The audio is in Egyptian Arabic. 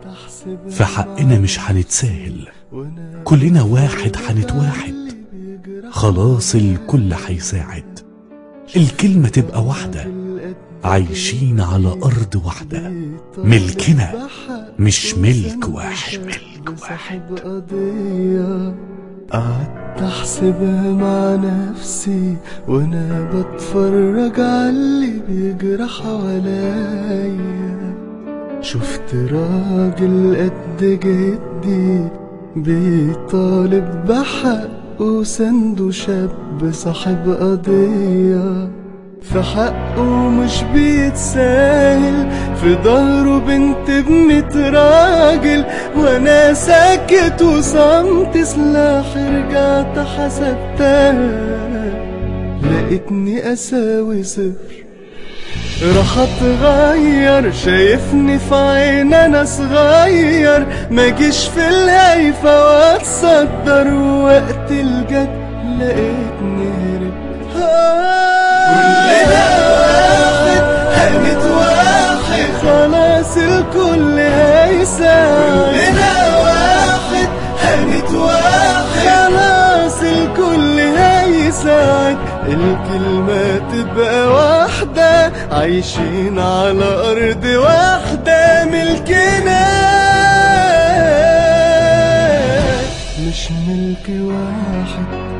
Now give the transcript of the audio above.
في حقنا مش هنتساهل كلنا واحد هنتواحد خلاص الكل هيساعد الكلمة تبقى واحدة عايشين على أرض واحدة ملكنا مش ملك واحد ملك واحد قضية قعدت احسبها مع نفسي وانا بتفرج على اللي بيجرى حواليا شفت راجل قد جدي بيطالب بحقه سنده شاب صاحب قضيه في حقه مش بيتساهل في ظهره بنت بميت راجل وانا ساكت وصمت سلاح رجعت حسبتها لقيتني اساوي صفر راح اتغير شايفني في عين انا صغير ما جيش في الهيفا واتصدر وقت الجد لقيتني هربت كلنا واحد هنتواحد خلاص الكل هيساعد كلنا واحد هنتواحد خلاص الكل هيساعد الكلمة تبقى واحدة عايشين على أرض واحدة ملكنا مش ملك واحد